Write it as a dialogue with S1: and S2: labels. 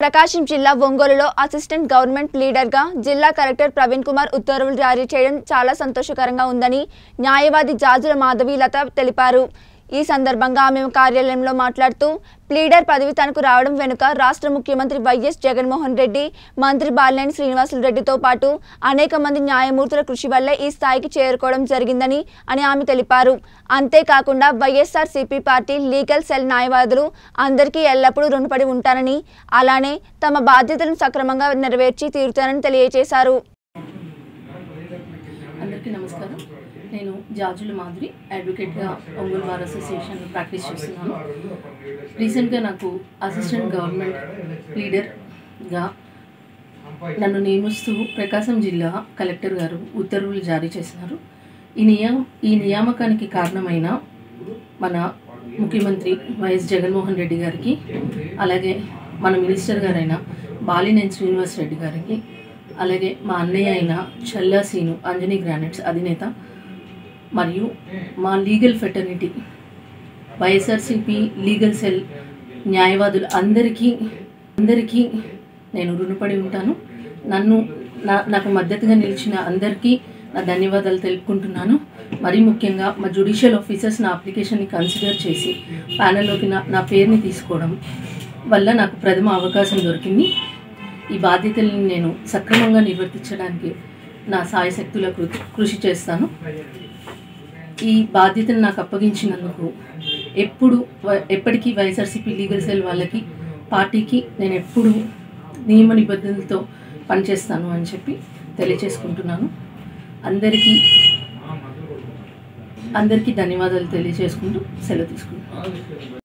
S1: ప్రకాశం జిల్లా ఒంగోలులో assistant government లీడర్గా జిల్లా కలెక్టర్ ప్రవీణ్ కుమార్ ఉత్తర్వులు జారీ చేయడం చాలా సంతోషకరంగా ఉందని న్యాయవాది జాజుల మాధవి లత తెలిపారు ఈ సందర్భంగా ఆమె కార్యాలయంలో మాట్లాడుతూ ప్లీడర్ పదవి తనకు రావడం వెనుక రాష్ట్ర ముఖ్యమంత్రి వైఎస్ జగన్మోహన్ రెడ్డి మంత్రి బాలినేని శ్రీనివాసులు రెడ్డితో పాటు అనేక మంది న్యాయమూర్తుల కృషి వల్లే ఈ స్థాయికి చేరుకోవడం జరిగిందని అని ఆమె తెలిపారు అంతేకాకుండా YSR CP party legal cell న్యాయవాదులు అందరికీ ఎల్లప్పుడూ రుణపడి ఉంటానని అలానే తమ బాధ్యతలను సక్రమంగా నెరవేర్చి తీరుతానని తెలియజేశారు
S2: అందరికీ నమస్కారం నేను జాజుల మాధురి అడ్వకేట్గా ఒంగోలు బార్ అసోసియేషన్ ప్రాక్టీస్ చేస్తున్నాను రీసెంట్గా నాకు అసిస్టెంట్ గవర్నమెంట్ లీడర్గా నన్ను నియమిస్తూ ప్రకాశం జిల్లా కలెక్టర్ గారు ఉత్తర్వులు జారీ చేసినారు ఈ నియమ ఈ నియామకానికి కారణమైన మన ముఖ్యమంత్రి వైఎస్ జగన్మోహన్ రెడ్డి గారికి అలాగే మన మినిస్టర్ గారైన బాలినేని శ్రీనివాస్ రెడ్డి గారికి అలాగే మా అన్నయ్య అయిన చల్లా సీను అంజనీ గ్రానైట్స్ అధినేత మరియు మా legal fraternity YSRCP legal cell న్యాయవాదులు అందరికీ అందరికీ నేను రుణపడి ఉంటాను నన్ను నా నాకు మద్దతుగా నిలిచిన అందరికీ నా ధన్యవాదాలు తెలుపుకుంటున్నాను మరీ ముఖ్యంగా మా జుడిషియల్ ఆఫీసర్స్ నా అప్లికేషన్ని కన్సిడర్ చేసి ప్యానెల్లోకి నా నా పేరుని తీసుకోవడం వల్ల నాకు ప్రథమ అవకాశం దొరికింది ఈ బాధ్యతల్ని నేను సక్రమంగా నిర్వర్తించడానికి నా సాయశక్తుల కృ- కృషి చేస్తాను ఈ బాధ్యతను నాకు అప్పగించినందుకు ఎప్పుడు వ- ఎప్పటికీ వైఎస్ఆర్సీపీ లీగల్ సెల్ వాళ్ళకి పార్టీకి నేను ఎప్పుడు నియమ నిబంధనలతో పనిచేస్తాను అని చెప్పి తెలియచేసుకుంటున్నాను అందరికీ అందరికీ ధన్యవాదాలు తెలియజేసుకుంటూ సెలవు తీసుకుంటున్నాను